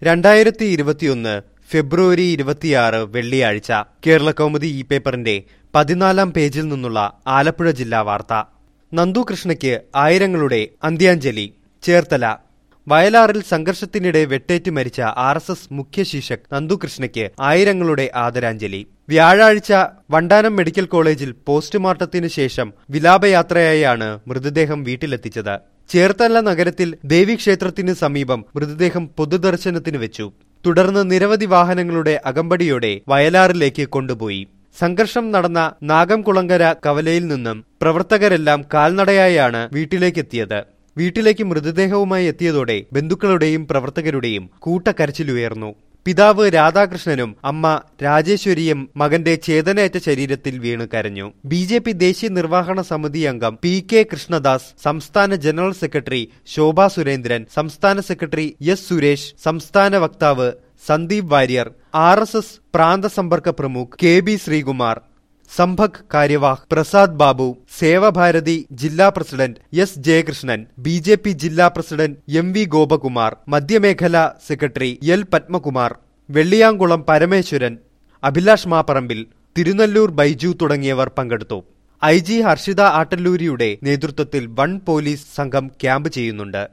രണ്ടായിരത്തി ഇരുപത്തിയൊന്ന് ഫെബ്രുവരി ഇരുപത്തിയാറ് വെള്ളിയാഴ്ച കേരള കൗമുദി ഇ പേപ്പറിന്റെ പതിനാലാം പേജിൽ നിന്നുള്ള ആലപ്പുഴ ജില്ലാ വാർത്ത നന്ദു കൃഷ്ണയ്ക്ക് ആയിരങ്ങളുടെ അന്ത്യാഞ്ജലി ചേർത്തല വയലാറിൽ സംഘർഷത്തിനിടെ വെട്ടേറ്റ് മരിച്ച ആർ എസ് എസ് മുഖ്യ ശീർഷക് നന്ദു കൃഷ്ണയ്ക്ക് ആയിരങ്ങളുടെ ആദരാഞ്ജലി വ്യാഴാഴ്ച വണ്ടാനം മെഡിക്കൽ കോളേജിൽ പോസ്റ്റ്മോർട്ടത്തിന് ശേഷം വിലാപയാത്രയായാണ് മൃതദേഹം വീട്ടിലെത്തിച്ചത് ചേർത്തല നഗരത്തിൽ ദേവീക്ഷേത്രത്തിന് സമീപം മൃതദേഹം പൊതുദർശനത്തിന് വെച്ചു തുടർന്ന് നിരവധി വാഹനങ്ങളുടെ അകമ്പടിയോടെ വയലാറിലേക്ക് കൊണ്ടുപോയി സംഘർഷം നടന്ന നാഗംകുളങ്കര കവലയിൽ നിന്നും പ്രവർത്തകരെല്ലാം കാൽനടയായാണ് വീട്ടിലേക്കെത്തിയത് വീട്ടിലേക്ക് മൃതദേഹവുമായി എത്തിയതോടെ ബന്ധുക്കളുടെയും പ്രവർത്തകരുടെയും കൂട്ടക്കരച്ചിലുയർന്നു പിതാവ് രാധാകൃഷ്ണനും അമ്മ രാജേശ്വരിയും മകന്റെ ചേതനയേറ്റ ശരീരത്തിൽ വീണ് കരഞ്ഞു ബി ജെ പി ദേശീയ നിർവഹണ സമിതി അംഗം പി കെ കൃഷ്ണദാസ് സംസ്ഥാന ജനറൽ സെക്രട്ടറി ശോഭാ സുരേന്ദ്രൻ സംസ്ഥാന സെക്രട്ടറി എസ് സുരേഷ് സംസ്ഥാന വക്താവ് Sandeep Warrier R S S പ്രാന്ത സമ്പർക്ക പ്രമുഖ് കെ ബി ശ്രീകുമാർ സംഭക് കാര്യവാഹ് പ്രസാദ് ബാബു സേവഭാരതി ജില്ലാ president S Jayakrishnan B J P ജില്ലാ പ്രസിഡന്റ് എം വി ഗോപകുമാർ മധ്യമേഖല സെക്രട്ടറി എൽ പത്മകുമാർ വെള്ളിയാംകുളം പരമേശ്വരൻ അഭിലാഷ് മാപ്പറമ്പിൽ തിരുനെല്ലൂർ ബൈജു തുടങ്ങിയവർ പങ്കെടുത്തു ഐ ജി ഹർഷിത ആട്ടല്ലൂരിയുടെ നേതൃത്വത്തിൽ വൺ പോലീസ് സംഘം ക്യാമ്പ് ചെയ്യുന്നുണ്ട്